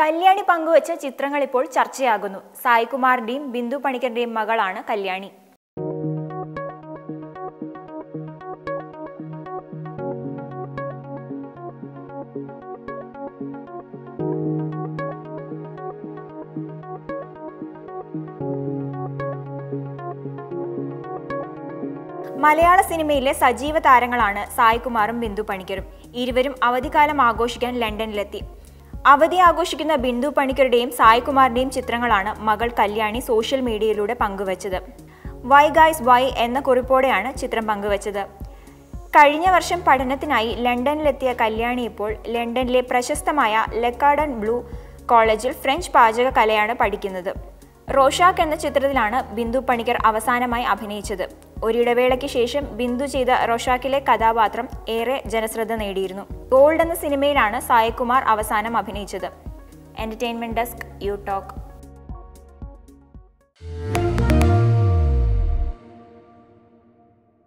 കല്യാണി പങ്കുവച്ച ചിത്രങ്ങൾ ഇപ്പോൾ ചർച്ചയാകുന്നു സായികുമാറിന്റെയും ബിന്ദു പണിക്കറിന്റെയും മകളാണ് കല്യാണി മലയാള സിനിമയിലെ സജീവ താരങ്ങളാണ് സായികുമാറും ബിന്ദു പണിക്കരും ഇരുവരും അവധിക്കാലം ആഘോഷിക്കാൻ ലണ്ടനിലെത്തി അവധി ആഘോഷിക്കുന്ന ബിന്ദു പണിക്കരുടെയും സായികുമാറിന്റെയും ചിത്രങ്ങളാണ് മകൾ കല്യാണി സോഷ്യൽ മീഡിയയിലൂടെ പങ്കുവച്ചത് വൈ ഗായ്സ് വൈ എന്ന കുറിപ്പോടെയാണ് ചിത്രം പങ്കുവച്ചത് കഴിഞ്ഞ വർഷം പഠനത്തിനായി ലണ്ടനിലെത്തിയ കല്യാണി ഇപ്പോൾ ലണ്ടനിലെ പ്രശസ്തമായ ലെക്കാഡൻ ബ്ലൂ കോളേജിൽ ഫ്രഞ്ച് പാചക കലയാണ് പഠിക്കുന്നത് റോഷാക്ക് എന്ന ചിത്രത്തിലാണ് ബിന്ദു പണിക്കർ അവസാനമായി അഭിനയിച്ചത് ഒരിടവേളയ്ക്ക് ശേഷം ബിന്ദു ചെയ്ത റോഷാക്കിലെ കഥാപാത്രം ഏറെ ജനശ്രദ്ധ നേടിയിരുന്നു ഗോൾഡ് എന്ന സിനിമയിലാണ് സായകുമാർ അവസാനം അഭിനയിച്ചത് എന്റർടൈൻമെന്റ് ഡെസ്ക് യു ടോക്ക്